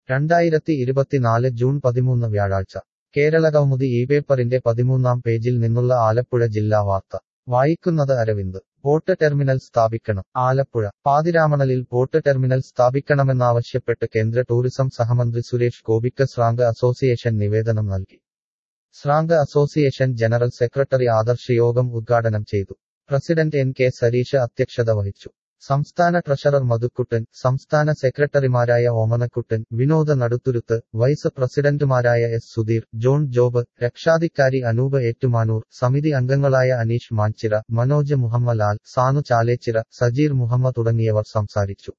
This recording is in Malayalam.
രണ്ടായിരത്തി ഇരുപത്തിനാല് ജൂൺ പതിമൂന്ന് വ്യാഴാഴ്ച കേരളകൗമുദി ഈ പേപ്പറിന്റെ പതിമൂന്നാം പേജിൽ നിന്നുള്ള ആലപ്പുഴ ജില്ലാ വാർത്ത വായിക്കുന്നത് അരവിന്ദ് ബോട്ട് ടെർമിനൽ സ്ഥാപിക്കണം ആലപ്പുഴ പാതിരാമണലിൽ ബോട്ട് ടെർമിനൽ സ്ഥാപിക്കണമെന്നാവശ്യപ്പെട്ട് കേന്ദ്ര ടൂറിസം സഹമന്ത്രി സുരേഷ് ഗോപിക്ക് സ്രാങ്ക് അസോസിയേഷൻ നിവേദനം നൽകി സ്രാങ്ക് അസോസിയേഷൻ ജനറൽ സെക്രട്ടറി ആദർശ് യോഗം ഉദ്ഘാടനം ചെയ്തു പ്രസിഡന്റ് എൻ കെ സരീഷ് അധ്യക്ഷത വഹിച്ചു സംസ്ഥാന ട്രഷറർ മധുക്കുട്ടൻ സംസ്ഥാന സെക്രട്ടറിമാരായ ഓമനക്കുട്ടൻ വിനോദ നടുത്തുരുത്ത് വൈസ് പ്രസിഡന്റുമാരായ എസ് സുധീർ ജോൺ ജോബ് രക്ഷാധികാരി അനൂപ് ഏറ്റുമാനൂർ സമിതി അംഗങ്ങളായ അനീഷ് മാഞ്ചിറ മനോജ് മുഹമ്മലാൽ സാനു ചാലേച്ചിറ സജീർ മുഹമ്മദ് തുടങ്ങിയവർ സംസാരിച്ചു